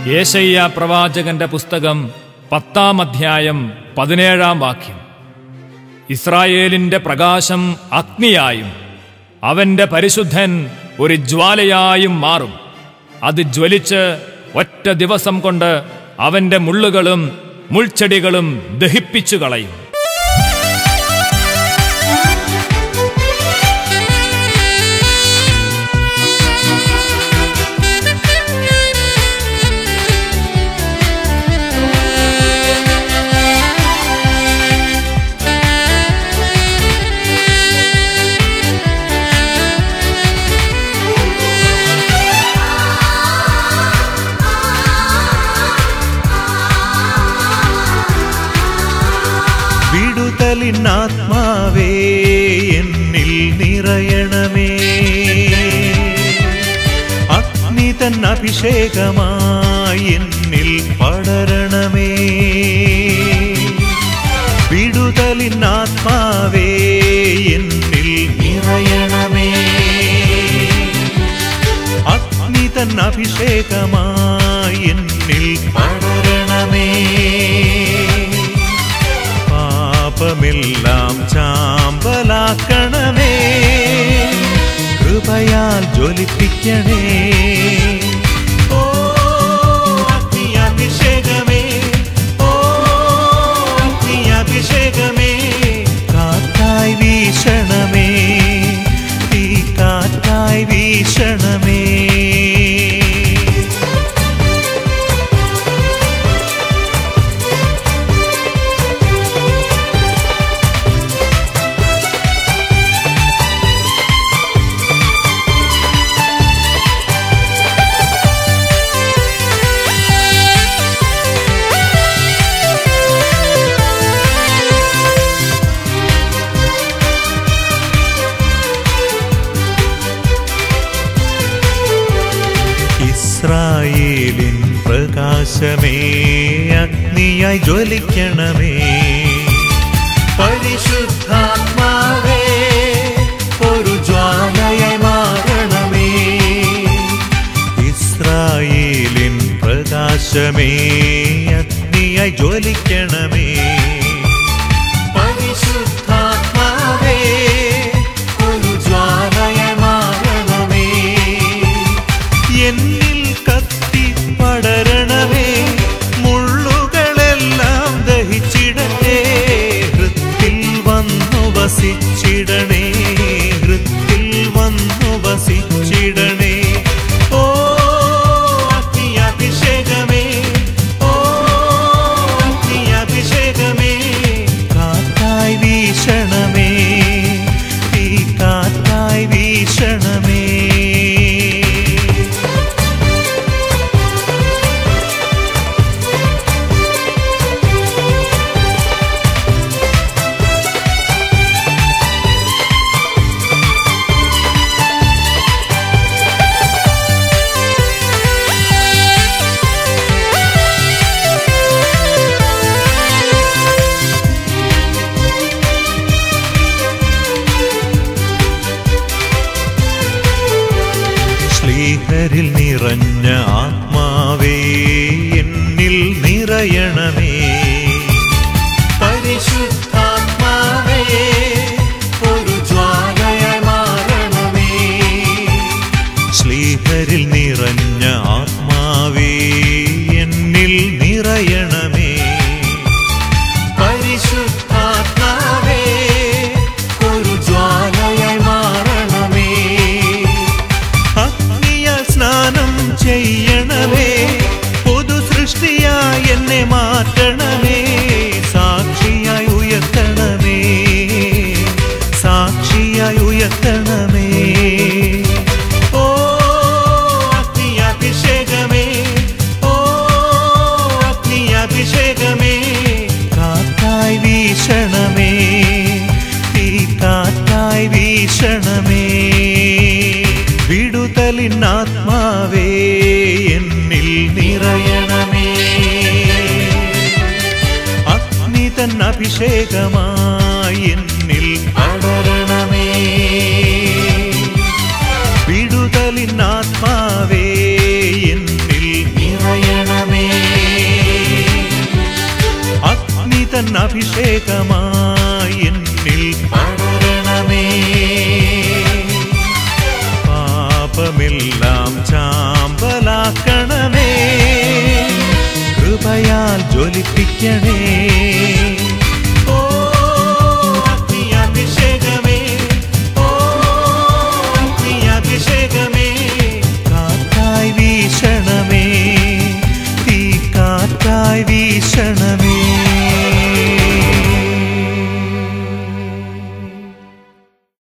യേശയ്യ പ്രവാചകന്റെ പുസ്തകം പത്താം അധ്യായം പതിനേഴാം വാക്യം ഇസ്രായേലിന്റെ പ്രകാശം അഗ്നിയായും അവന്റെ പരിശുദ്ധൻ ഒരു ജ്വാലയായും മാറും അത് ജ്വലിച്ച് ഒറ്റ ദിവസം കൊണ്ട് അവന്റെ മുള്ളുകളും മുൾച്ചെടികളും ദഹിപ്പിച്ചു കളയും വിടുതലിനാത്മാവേ എന്നിൽ നിറയണമേ അഗ്നി തൻ അഭിഷേകമായി എന്നിൽ പടരണമേ വിടുതലിനാത്മാവേ എന്നിൽ നിറയണമേ അഗ്നി തൻ അഭിഷേകമായി എന്നിൽ പടരണമേ പാപമെല്ലാം ചാമ്പലാക്കണമേ കൃപയാൽ ജ്വലിപ്പിക്കണേ ഓ അഗ്നിയഭിഷേകമേ ഓ അഗ്നിയഭിഷേകമേ കാറ്റായി വീശണമേ തീ കാറ്റായി വീശണമേ ഇസ്രായേലിൻ പ്രകാശമേ അഗ്നിയായി ജ്വലിക്കണമേ പരിശുദ്ധാത്മാവേ ഒരു ജ്വാലയായി മാറണമേ ഇസ്രായേലിൻ പ്രകാശമേ അഗ്നിയായി ജ്വലിക്കണമേ പരിശുദ്ധാത്മാവേ ഒരു ജ്വാലയായി മാറണമേ എന്നിൽ കത്തി പടരണമേ മുള്ളുകളെല്ലാം ദഹിച്ചിടട്ടെ ഹൃത്തിൽ വന്നു വസിച്ചിടണേ ഹൃത്തിൽ വന്നു വസിച്ചിടണേ ഓ അഗ്നിയഭിഷേകമേ ഓ അഗ്നിയഭിഷേകമേ കാറ്റായി വീശണമേ തീ കാറ്റായി വീശണമേ ശ്ലീഹരിൽ നിറഞ്ഞ ആത്മാവേ എന്നിൽ നിറയണമേ പരിശുദ്ധാത്മാവേ ഒരു ജ്വാലയായി മാറണമേ ശ്ലീഹരിൽ നിറഞ്ഞ ആത്മാവേ എന്നിൽ നിറയണമേ പരിശുദ്ധാത്മാവേ ഒരു ജ്വാലയായി മാറണമേ അഗ്നിയ സ്നാനം ചെയ്യണമേ പുതു സൃഷ്ടിയായി എന്നെ മാറ്റണമേ സാക്ഷിയായി ഉയർത്തണമേ സാക്ഷിയായി ഉയർത്തണമേ ഓ അഗ്നിയഭിഷേകമേ ഓ അഗ്നിയഭിഷേകമേ കാറ്റായി വീശണമേ തീ കാറ്റായി വീശണമേ വിടുതലിനാത്മാവേ എന്നിൽ നിറയണമേ അഗ്നി തൻ അഭിഷേകമായി എന്നിൽ പടരണമേ വിടുതലിനാത്മാവേ എന്നിൽ നിറയണമേ അഭിഷേകമായി എന്നിൽ പടരണമേ പാപമെല്ലാം ചാമ്പലാക്കണമേ കൃപയാൽ ജ്വലിപ്പിക്കണേ